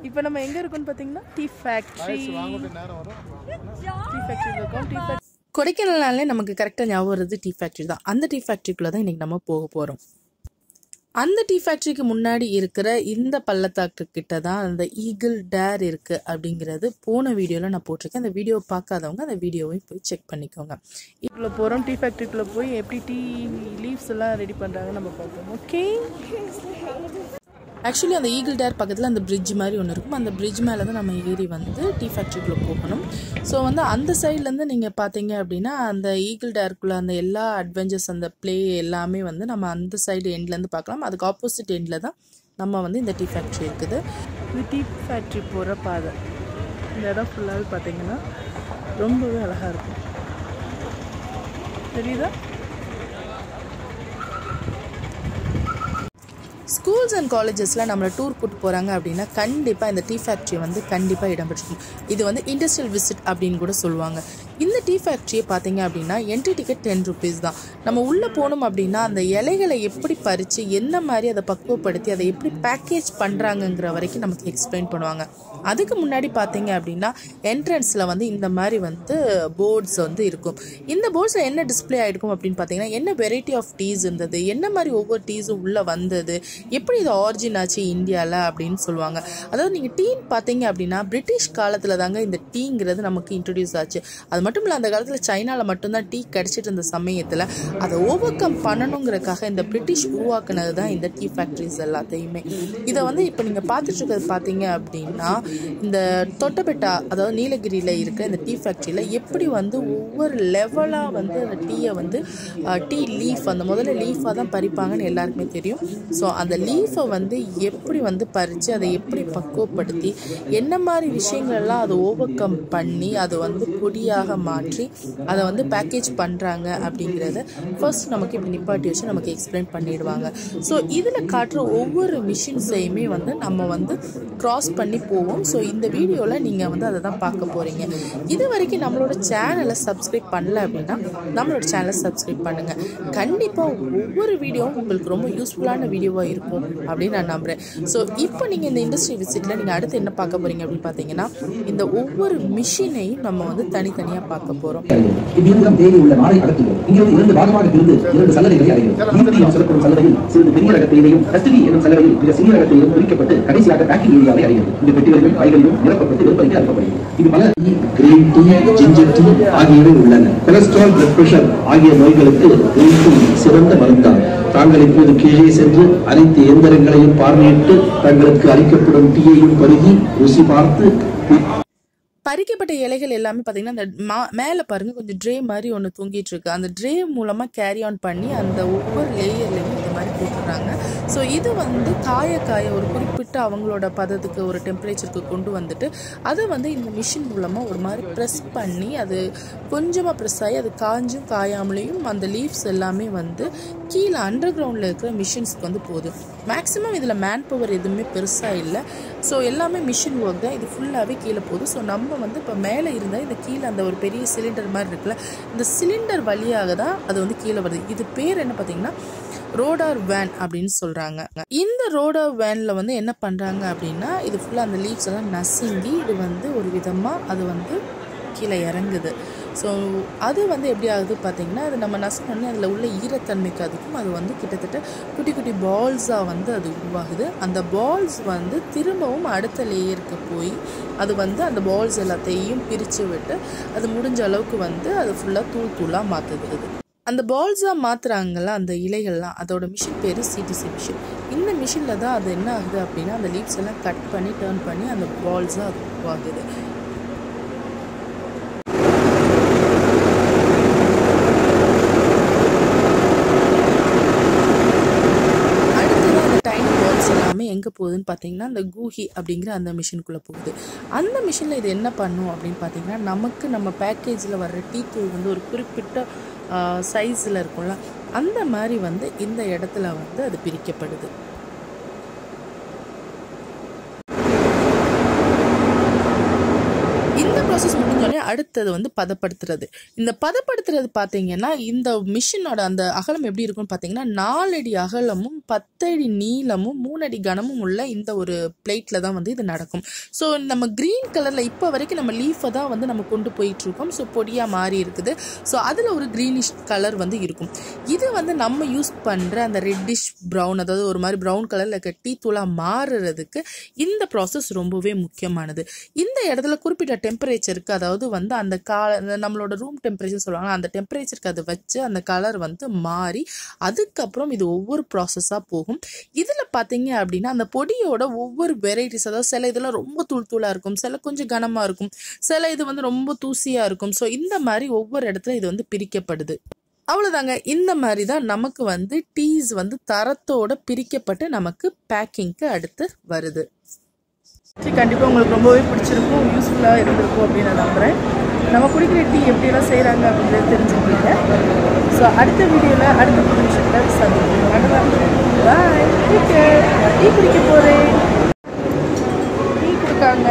இப்போ நம்ம எங்கே இருக்கோம்னு பார்த்தீங்கன்னா டீ ஃபேக்ட்ரி டீ ஃபேக்ட்ரியில் இருக்கோம் டீ ஃபேக்ட்ரி கொடைக்கானல்னாலே நமக்கு கரெக்டாக ஞாபகம் வருது டீ ஃபேக்ட்ரி தான் அந்த டீ ஃபேக்ட்ரிக்குள்ளே தான் இன்றைக்கி நம்ம போக போகிறோம் அந்த டீ ஃபேக்ட்ரிக்கு முன்னாடி இருக்கிற இந்த பள்ளத்தாக்கு கிட்ட தான் அந்த ஈகிள் டேர் இருக்குது அப்படிங்கிறது போன வீடியோவில் நான் போட்டிருக்கேன் அந்த வீடியோ பார்க்காதவங்க அந்த வீடியோவையும் போய் செக் பண்ணிக்கோங்க இவ்வளோ போகிறோம் டீ ஃபேக்ட்ரிக்குள்ளே போய் எப்படி டீ லீவ்ஸ் எல்லாம் ரெடி பண்ணுறாங்க நம்ம பார்ப்போம் ஓகே ஆக்சுவலி அந்த ஈகிள் டேர் பக்கத்தில் அந்த பிரிட்ஜ் மாதிரி ஒன்று இருக்கும் அந்த பிரிட்ஜ் மேலே தான் நம்ம ஏறி வந்து டீ ஃபேக்ட்ரிக்குள்ளே போகணும் ஸோ வந்து அந்த சைட்லேருந்து நீங்கள் பார்த்தீங்க அப்படின்னா அந்த ஈகிள் டேருக்குள்ளே அந்த எல்லா அட்வென்ச்சர்ஸ் அந்த ப்ளே எல்லாமே வந்து நம்ம அந்த சைடு எண்ட்லேருந்து பார்க்கலாம் அதுக்கு ஆப்போசிட் எண்டில் தான் நம்ம வந்து இந்த டீ ஃபேக்ட்ரி இருக்குது இது டீ ஃபேக்ட்ரி போகிற பாதை இந்த இடம் ஃபுல்லாகவே பார்த்தீங்கன்னா ரொம்பவே அழகாக இருக்கும் தெரியுதா ஸ்கூல்ஸ் அண்ட் காலேஜஸில் நம்மளை டூர் கூட்டு போகிறாங்க அப்படின்னா கண்டிப்பாக இந்த டீ ஃபேக்ட்ரி வந்து கண்டிப்பாக இடம்பெற்றிருக்கும் இது வந்து இண்டஸ்ட்ரியல் விசிட் அப்படின்னு கூட சொல்லுவாங்க இந்த டீ ஃபேக்ட்ரியை பார்த்தீங்க அப்படின்னா என்ட்ரி டிக்கெட் டென் ருபீஸ் தான் நம்ம உள்ளே போனோம் அப்படின்னா அந்த இலைகளை எப்படி பறித்து என்ன மாதிரி அதை பக்குவப்படுத்தி அதை எப்படி பேக்கேஜ் பண்ணுறாங்கங்கிற வரைக்கும் நமக்கு எக்ஸ்பிளைன் பண்ணுவாங்க அதுக்கு முன்னாடி பார்த்தீங்க அப்படின்னா என்ட்ரன்ஸில் வந்து இந்த மாதிரி வந்து போர்ட்ஸ் வந்து இருக்கும் இந்த போர்ட்ஸில் என்ன டிஸ்ப்ளே ஆகிருக்கும் அப்படின்னு பார்த்தீங்கன்னா என்ன வெரைட்டி ஆஃப் டீஸ் இருந்தது என்ன மாதிரி ஒவ்வொரு டீஸும் உள்ளே வந்தது எப்படி இது ஆரிஜின் ஆச்சு இந்தியாவில் அப்படின்னு சொல்லுவாங்க அதாவது நீங்கள் டீன்னு பார்த்தீங்க அப்படின்னா பிரிட்டிஷ் காலத்தில் தாங்க இந்த டீங்கிறது நமக்கு இன்ட்ரடியூஸ் ஆச்சு அது மட்டும் இல்லை அந்த காலத்தில் சைனாவில் மட்டும்தான் டீ கிடச்சிட்டு இருந்த சமயத்தில் அதை ஓவர் கம் பண்ணணுங்கிறக்காக இந்த பிரிட்டிஷ் உருவாக்குனது தான் இந்த டீ ஃபேக்ட்ரிஸ் எல்லாத்தையுமே இதை வந்து இப்போ நீங்கள் பார்த்துட்டு இருக்கிறது பார்த்தீங்க அப்படின்னா இந்த தொட்டபெட்டா அதாவது நீலகிரியில் இருக்கிற இந்த டீ ஃபேக்ட்ரியில் எப்படி வந்து ஒவ்வொரு லெவலாக வந்து அந்த டீயை வந்து டீ லீஃப் அந்த முதல்ல லீஃபாக தான் பறிப்பாங்கன்னு எல்லாருக்குமே தெரியும் ஸோ அந்த லீஃபை வந்து எப்படி வந்து பறித்து அதை எப்படி பக்குவப்படுத்தி என்ன மாதிரி விஷயங்கள்லாம் அதை ஓவர் கம் பண்ணி அதை வந்து பொடியாக மாற்றி அதை வந்து பேக்கேஜ் பண்ணுறாங்க அப்படிங்கிறத ஃபர்ஸ்ட் நமக்கு இப்படி நிப்பாட்டி வச்சு நமக்கு எக்ஸ்பிளைன் பண்ணிடுவாங்க ஸோ இதில் காட்டுற ஒவ்வொரு மிஷின்ஸையுமே வந்து நம்ம வந்து க்ராஸ் பண்ணி போவோம் ஸோ இந்த வீடியோவில் நீங்கள் வந்து அதை தான் பார்க்க போகிறீங்க இது வரைக்கும் நம்மளோட சேனலை சப்ஸ்கிரைப் பண்ணல அப்படின்னா நம்மளோட சேனலை சப்ஸ்கிரைப் பண்ணுங்கள் கண்டிப்பாக ஒவ்வொரு வீடியோவும் உங்களுக்கு ரொம்ப யூஸ்ஃபுல்லான வீடியோவாக இருக்கும் அப்படின்னு நான் நம்புகிறேன் ஸோ இப்போ நீங்கள் இந்த இண்டஸ்ட்ரி விசிட்டில் நீங்கள் அடுத்து என்ன பார்க்க போகிறீங்க அப்படின்னு பார்த்தீங்கன்னா இந்த ஒவ்வொரு மிஷினையும் நம்ம வந்து தனித்தனியாக பார்க்க போகிறோம் இவ்வியந்திரம் தேடி உள்ள நாளை அகற்றுவோம் இங்கிருந்து இரண்டு பாகமாக பிரிந்து இரண்டு சல்லடைகளை அடைகிறோம் ஈர்த்தி என்று சொல்லப்படும் சல்லடையில் சிறிது பெரிய ரக தேயிலையும் கஸ்தூரி எனும் சல்லடையில் மிக சிறிய ரக தேயிலும் பிரிக்கப்பட்டு கடைசியாக பேக்கிங் ஏரியாவை அடைகிறது இந்த பெட்டிகளிலும் பைகளிலும் நிரப்பப்பட்டு விற்பனைக்கு அனுப்பப்படுகிறது இது பல கிரீன் டீ ஜிஞ்சர் டீ ஆகியவை உள்ளன கொலஸ்ட்ரால் பிளட் பிரஷர் ஆகிய நோய்களுக்கு கிரீன் டீ சிறந்த மருந்தாகும் தாங்கள் இப்போது கீழே சென்று அனைத்து இயந்திரங்களையும் பார்வையிட்டு தங்களுக்கு அளிக்கப்படும் டீயையும் பருகி ருசி பார்த்து பறிக்கப்பட்ட இலைகள் எல்லாமே பார்த்தீங்கன்னா அந்த மா மேலே பாருங்க கொஞ்சம் ட்ரே மாதிரி ஒன்று தூங்கிட்டு இருக்கு அந்த ட்ரே மூலமாக கேரி ஆன் பண்ணி அந்த ஒவ்வொரு லேயர்லையும் இந்த மாதிரி போட்டுறாங்க ஸோ இது வந்து காய காய ஒரு குறிப்பிட்ட அவங்களோட பதத்துக்கு ஒரு டெம்பரேச்சருக்கு கொண்டு வந்துட்டு அதை வந்து இந்த மிஷின் மூலமாக ஒரு மாதிரி ப்ரெஸ் பண்ணி அது கொஞ்சமாக ப்ரெஸ் ஆகி அது காஞ்சும் காயாமலேயும் அந்த லீவ்ஸ் எல்லாமே வந்து கீழே அண்டர் கிரவுண்டில் இருக்கிற மிஷின்ஸ்க்கு வந்து போகுது மேக்ஸிமம் இதில் மேன் பவர் எதுவுமே பெருசாக இல்லை ஸோ எல்லாமே மிஷின் ஒர்க் தான் இது ஃபுல்லாகவே கீழே போகுது ஸோ நம்ம வந்து இப்போ மேலே இருந்தால் இந்த கீழே அந்த ஒரு பெரிய சிலிண்டர் மாதிரி இருக்குல்ல இந்த சிலிண்டர் வழியாக தான் அது வந்து கீழே வருது இது பேர் என்ன பார்த்தீங்கன்னா ரோடார் வேன் அப்படின்னு சொல்கிறாங்க இந்த ரோடார் வேனில் வந்து என்ன பண்ணுறாங்க அப்படின்னா இது ஃபுல்லாக அந்த லீவ்ஸ் எல்லாம் நசுங்கி இது வந்து ஒரு விதமாக அது வந்து கீழே இறங்குது ஸோ அது வந்து எப்படி ஆகுது பார்த்தீங்கன்னா அது நம்ம நசுக்கணுன்னே அதில் உள்ள ஈரத்தன்மைக்கு அதுக்கும் அது வந்து கிட்டத்தட்ட குட்டி குட்டி பால்ஸாக வந்து அது உருவாகுது அந்த பால்ஸ் வந்து திரும்பவும் அடுத்த லேயருக்கு போய் அது வந்து அந்த பால்ஸ் எல்லாத்தையும் பிரித்து விட்டு அது முடிஞ்ச அளவுக்கு வந்து அது ஃபுல்லாக தூள் தூளாக மாற்றுது அந்த பால்ஸாக மாற்றுறாங்கல்ல அந்த இலைகள்லாம் அதோட மிஷின் பேர் சிடிசி மிஷின் இந்த மிஷினில் தான் அது என்ன ஆகுது அப்படின்னா அந்த லீவ்ஸ் எல்லாம் கட் பண்ணி டேர்ன் பண்ணி அந்த பால்ஸாக அது உருவாகுது அடுத்தது அந்த டைனி பால்ஸ் எல்லாமே எங்கே போகுதுன்னு பார்த்தீங்கன்னா அந்த கூஹி அப்படிங்கிற அந்த மிஷினுக்குள்ளே போகுது அந்த மிஷினில் இது என்ன பண்ணும் அப்படின்னு பார்த்தீங்கன்னா நமக்கு நம்ம பேக்கேஜில் வர்ற டீ தூள் வந்து ஒரு குறிப்பிட்ட சைஸில் இருக்கும்ல அந்த மாதிரி வந்து இந்த இடத்துல வந்து அது பிரிக்கப்படுது இந்த ப்ராசஸ் முடிஞ்சோடனே அடுத்தது வந்து பதப்படுத்துறது இந்த பதப்படுத்துறது பார்த்தீங்கன்னா இந்த மிஷினோட அந்த அகலம் எப்படி இருக்கும்னு பார்த்தீங்கன்னா நாலடி அகலமும் பத்தடி நீளமும் மூணடி கனமும் உள்ள இந்த ஒரு பிளேட்டில் தான் வந்து இது நடக்கும் ஸோ நம்ம க்ரீன் கலரில் இப்போ வரைக்கும் நம்ம லீஃபை தான் வந்து நம்ம கொண்டு போயிட்டு இருக்கோம் ஸோ பொடியாக மாறி இருக்குது ஸோ அதில் ஒரு க்ரீனிஷ் கலர் வந்து இருக்கும் இது வந்து நம்ம யூஸ் பண்ணுற அந்த ரெட்டிஷ் ப்ரௌன் அதாவது ஒரு மாதிரி ப்ரௌன் கலரில் இருக்க டீ தூளாக மாறுறதுக்கு இந்த ப்ராசஸ் ரொம்பவே முக்கியமானது இந்த இடத்துல குறிப்பிட்ட டெம்பரேச்சருக்கு அதாவது வந்து அந்த கால அந்த நம்மளோட ரூம் டெம்பரேச்சர் சொல்லுவாங்க அந்த டெம்பரேச்சருக்கு அதை வச்சு அந்த கலர் வந்து மாறி அதுக்கப்புறம் இது ஒவ்வொரு ப்ராசஸாக போகும் இதில் பார்த்தீங்க அப்படின்னா அந்த பொடியோட ஒவ்வொரு வெரைட்டிஸ் அதாவது சில இதெல்லாம் ரொம்ப தூள் தூளாக இருக்கும் சில கொஞ்சம் கனமாக இருக்கும் சில இது வந்து ரொம்ப தூசியாக இருக்கும் ஸோ இந்த மாதிரி ஒவ்வொரு இடத்துல இது வந்து பிரிக்கப்படுது அவ்வளோதாங்க இந்த மாதிரி தான் நமக்கு வந்து டீஸ் வந்து தரத்தோட பிரிக்கப்பட்டு நமக்கு பேக்கிங்க்கு அடுத்து வருது கண்டிப்பாக உங்களுக்கு ரொம்பவே பிடிச்சிருக்கும் யூஸ்ஃபுல்லாக இருந்திருக்கும் அப்படின்னு நான் நம்புகிறேன் நம்ம குடிக்கிற டீ எப்படியெல்லாம் செய்கிறாங்க அப்படின்றது தெரிஞ்சுக்கிறீங்க ஸோ அடுத்த வீடியோவில் அடுத்த புது விஷயத்தில் சந்திப்போம் பாய் டீ குடிக்க போகிறேன் டீ கொடுக்காங்க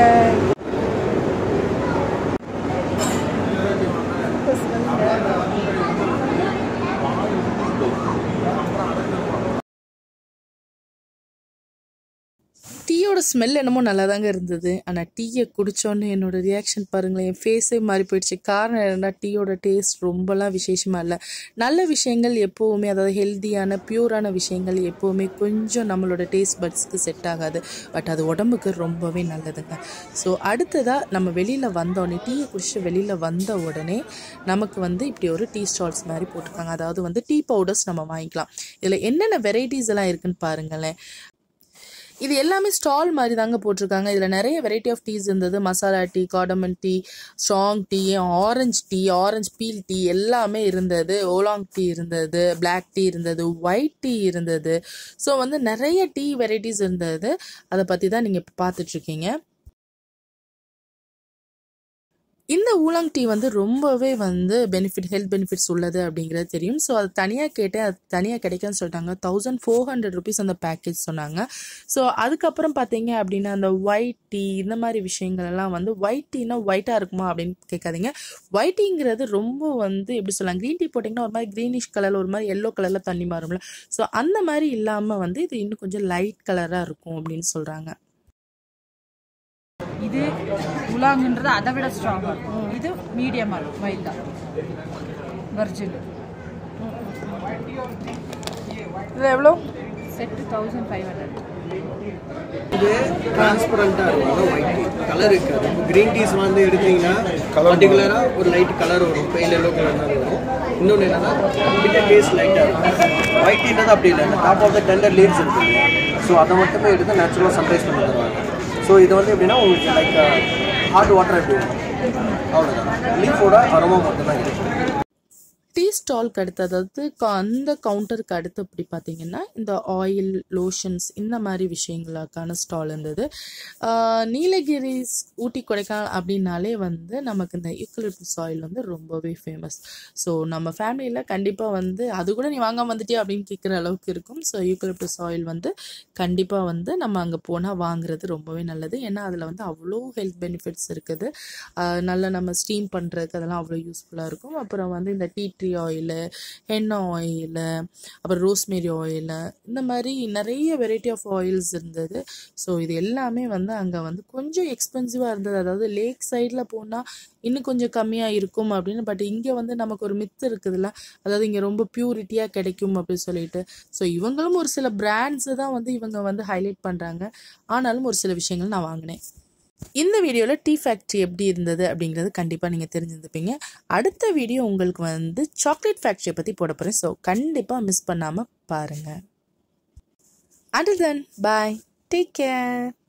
டீயோட ஸ்மெல் என்னமோ நல்லா தாங்க இருந்தது ஆனால் டீயை குடித்தோன்னே என்னோட ரியாக்ஷன் பாருங்களேன் என் ஃபேஸே மாறி போயிடுச்சு காரணம் என்னன்னா டீயோட டேஸ்ட் ரொம்பலாம் விசேஷமாக இல்லை நல்ல விஷயங்கள் எப்போவுமே அதாவது ஹெல்த்தியான பியூரான விஷயங்கள் எப்போவுமே கொஞ்சம் நம்மளோட டேஸ்ட் பட்ஸ்க்கு செட் ஆகாது பட் அது உடம்புக்கு ரொம்பவே நல்லதுங்க ஸோ அடுத்ததாக நம்ம வெளியில் வந்தோடனே டீயை குடிச்சு வெளியில் வந்த உடனே நமக்கு வந்து இப்படி ஒரு டீ ஸ்டால்ஸ் மாதிரி போட்டிருக்காங்க அதாவது வந்து டீ பவுடர்ஸ் நம்ம வாங்கிக்கலாம் இதில் என்னென்ன வெரைட்டிஸ் எல்லாம் இருக்குன்னு பாருங்களேன் இது எல்லாமே ஸ்டால் மாதிரி தாங்க போட்டிருக்காங்க இதில் நிறைய வெரைட்டி ஆஃப் டீஸ் இருந்தது masala tea cardamom tea strong tea orange tea orange peel tea எல்லாமே இருந்தது ஓலாங் டீ இருந்தது பிளாக் டீ இருந்தது ஒயிட் டீ இருந்தது ஸோ வந்து நிறைய டீ வெரைட்டிஸ் இருந்தது அதை பற்றி தான் நீங்கள் இப்போ பார்த்துட்ருக்கீங்க இந்த ஊலாங் டீ வந்து ரொம்பவே வந்து பெனிஃபிட் ஹெல்த் பெனிஃபிட்ஸ் உள்ளது அப்படிங்கிறது தெரியும் ஸோ அது தனியாக கேட்டேன் அது தனியாக கிடைக்கும்னு சொல்லிட்டாங்க தௌசண்ட் ஃபோர் ஹண்ட்ரட் ருபீஸ் அந்த பேக்கேஜ் சொன்னாங்க ஸோ அதுக்கப்புறம் பார்த்தீங்க அப்படின்னா அந்த ஒயிட் டீ இந்த மாதிரி விஷயங்கள் எல்லாம் வந்து ஒயிட் டீனா ஒயிட்டாக இருக்குமா அப்படின்னு கேட்காதீங்க ஒயிட் டீங்கிறது ரொம்ப வந்து எப்படி சொல்லலாம் க்ரீன் டீ போட்டிங்கன்னா ஒரு மாதிரி க்ரீனிஷ் கலரில் ஒரு மாதிரி எல்லோ கலரில் தண்ணி மாறும்ல ஸோ அந்த மாதிரி இல்லாமல் வந்து இது இன்னும் கொஞ்சம் லைட் கலராக இருக்கும் அப்படின்னு சொல்கிறாங்க இது உலாங்குன்றது அதை விட ஸ்ட்ராங்காக இருக்கும் இது மீடியமாக இருக்கும் மைல்டாக வர்ஜின் இது எவ்வளோ செட்டு தௌசண்ட் ஃபைவ் ஹண்ட்ரட் இது டிரான்ஸ்பரண்ட்டாக இருக்கும் ஒயிட் டீ கலர் இருக்காது இப்போ க்ரீன் டீஸ் வந்து எடுத்தீங்கன்னா பர்டிகுலராக ஒரு லைட் கலர் வரும் பெயில் எல்லோ கலர் மாதிரி வரும் இன்னொன்று என்னன்னா கிட்ட டேஸ்ட் லைட்டாக இருக்கும் ஒயிட் டீன்றது அப்படி இல்லை top of the tender leaves இருக்கு ஸோ அதை மட்டுமே எடுத்து நேச்சுரலாக சன்ரைஸ் பண்ணி தருவாங்க ஸோ இது வந்து எப்படின்னா உங்களுக்கு லைக் ஹாட் வாட்டர் எப்படி இருக்கும் அவ்வளோதான் லீஃபோட அரோமா மட்டும்தான் இருக்கும் டீ ஸ்டால்க்கு அடுத்து அதாவது க- அந்த கவுண்டருக்கு அடுத்து அப்படி பார்த்தீங்கன்னா இந்த ஆயில் லோஷன்ஸ் இந்த மாதிரி விஷயங்களுக்கான ஸ்டால் இருந்தது ஆஹ் நீலகிரிஸ் ஊட்டி கொடைக்கானல் அப்படின்னாலே வந்து நமக்கு இந்த யூக்கலிப்டஸ் ஆயில் வந்து ரொம்பவே ஃபேமஸ் ஸோ நம்ம ஃபேமிலியில் கண்டிப்பாக வந்து அது கூட நீ வாங்காம வந்துட்டியா அப்படின்னு கேட்குற அளவுக்கு இருக்கும் ஸோ யூக்கலிப்டஸ் ஆயில் வந்து கண்டிப்பாக வந்து நம்ம அங்கே போனால் வாங்குறது ரொம்பவே நல்லது ஏன்னா அதில் வந்து அவ்வளோ ஹெல்த் பெனிஃபிட்ஸ் இருக்குது ஆஹ் நல்லா நம்ம ஸ்டீம் பண்ணுறதுக்கு அதெல்லாம் அவ்வளோ யூஸ்ஃபுல்லாக இருக்கும் அப்புறம் வந்து இந்த tea tree oil henna oil அப்புறம் ரோஸ்மேரி ஆயிலு இந்த மாதிரி நிறைய வெரைட்டி ஆஃப் ஆயில்ஸ் இருந்தது ஸோ இது எல்லாமே வந்து அங்கே வந்து கொஞ்சம் எக்ஸ்பென்சிவாக இருந்தது அதாவது லேக் சைடில் போனால் இன்னும் கொஞ்சம் கம்மியாக இருக்கும் அப்படின்னு பட் இங்கே வந்து நமக்கு ஒரு மித்து இருக்குதுல்ல அதாவது இங்கே ரொம்ப பியூரிட்டியாக கிடைக்கும் அப்படின்னு சொல்லிட்டு ஸோ இவங்களும் ஒரு சில பிராண்ட்ஸை தான் வந்து இவங்க வந்து ஹைலைட் பண்ணுறாங்க ஆனாலும் ஒரு சில விஷயங்கள் நான் வாங்கினேன் இந்த வீடியோவில் டீ ஃபேக்ட்ரி எப்படி இருந்தது அப்படிங்கிறது கண்டிப்பாக நீங்கள் தெரிஞ்சிருந்துப்பீங்க அடுத்த வீடியோ உங்களுக்கு வந்து சாக்லேட் ஃபேக்ட்ரியை பற்றி போட போகிறேன் ஸோ கண்டிப்பாக மிஸ் பண்ணாமல் பாருங்கள் and then bye take care